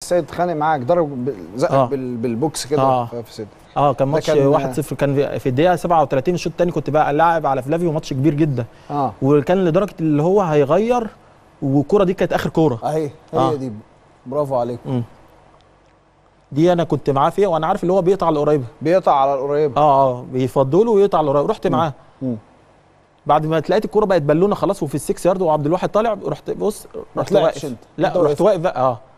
السيد اتخانق معاك ضرب ب- زقك آه. بال- بالبوكس كده آه. في في صدرك اه كان ماتش كان- 1-0 كان في- في الدقيقه 37 الشوط الثاني كنت بقى لاعب على فلافيو ماتش كبير جدا اه وكان لدرجه اللي هو هيغير والكره دي كانت اخر كوره اهي هي آه. دي برافو عليك مم. دي انا كنت معاه فيها وانا عارف اللي هو بيقطع القريبه بيقطع على القريب اه اه بيفضله ويقطع القريبه رحت معاه مم. بعد ما تلاقيت الكوره بقت بالونه خلاص وفي السكس يارد وعبد الواحد طالع رحت بص ما رحت طلعتش واقف انت. لا انت رحت وقفت. واقف بقى اه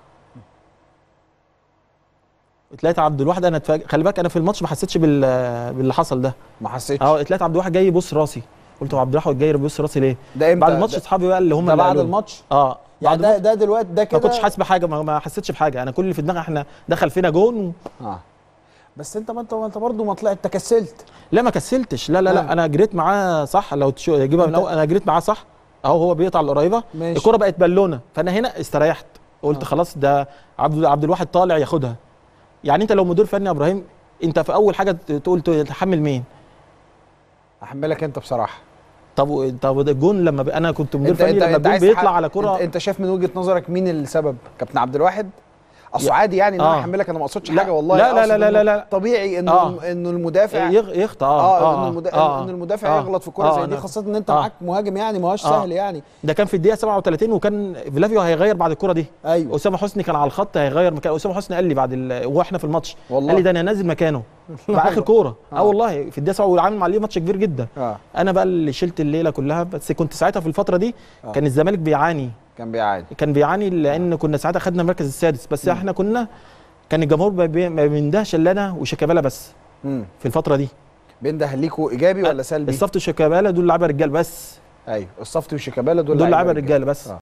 تلاقيت عبد الواحد انا اتفاجئ خلي بالك انا في الماتش ما حسيتش بال باللي حصل ده ما حسيتش اه تلاقيت عبد الواحد جاي يبص راسي قلت هو عبد الواحد جاي يبص راسي ليه ده امتى بعد الماتش ده- اصحابي بقى اللي هم ده اللي بعد قالوا لي. الماتش اه يعني بعد ده الماتش ده دلوقتي ده كده ما كنتش حاسس بحاجه ما, ما حسيتش بحاجه انا كل اللي في دماغي احنا دخل فينا جون و... اه بس انت ما انت ما انت برضه ما طلعت تكسلت لا ما كسلتش لا لا لا آه. انا جريت معاه صح لو تشو- تجيبها من انت- اول انا جريت معاه صح اهو هو بيقطع القريبه ماشي. الكره بقت بالونه فانا هنا استريحت قلت آه. خلاص ده عبد عبد الواحد طالع ياخدها يعني انت لو مدير فني يا ابراهيم انت في اول حاجه تقول تحمل مين احملك انت بصراحه طب طب ده الجون لما ب... انا كنت مدير انت فني انت لما انت الجون عايز بيطلع تح- على كره انت, انت شايف من وجهه نظرك مين السبب كابتن عبد الواحد اصل عادي يعني ان انا آه. احملك انا ما اقصدش لا، حاجه والله لا، لا، أقصد لا، لا، إنه لا، لا. طبيعي انه آه. انه المدافع يغ... يخطأ اه, اه, انه المدا... آه. ان المدافع آه. يغلط في كوره آه. زي دي أنا- خاصه ان انت آه. معاك مهاجم يعني ما هوش آه. سهل يعني ده كان في الدقيقه 37 وكان فلافيو هيغير بعد الكره دي ايوه اسامه حسني كان على الخط هيغير مكان اسامه حسني قال لي بعد ال... واحنا في الماتش والله. قال لي ده انا نازل مكانه مع اخر كوره آه. اه والله في الدقيقه 7 وعامل مع ماتش كبير جدا اه انا بقى اللي شلت الليله كلها بس كنت ساعتها في الفتره دي آه. كان الزمالك بيعاني كان بيعاني كان بيعاني لان كنا ساعتها خدنا المركز السادس بس احنا كنا كان الجمهور ما بي- ما بيندهش الا انا وشيكابالا بس امم في الفتره دي بينده ليكوا ايجابي ولا سلبي؟ الصفت وشيكابالا دول لعيبه رجال بس ايوه الصفتي وشيكابالا دول دول لعيبة لعيبه رجالة. رجال بس آه.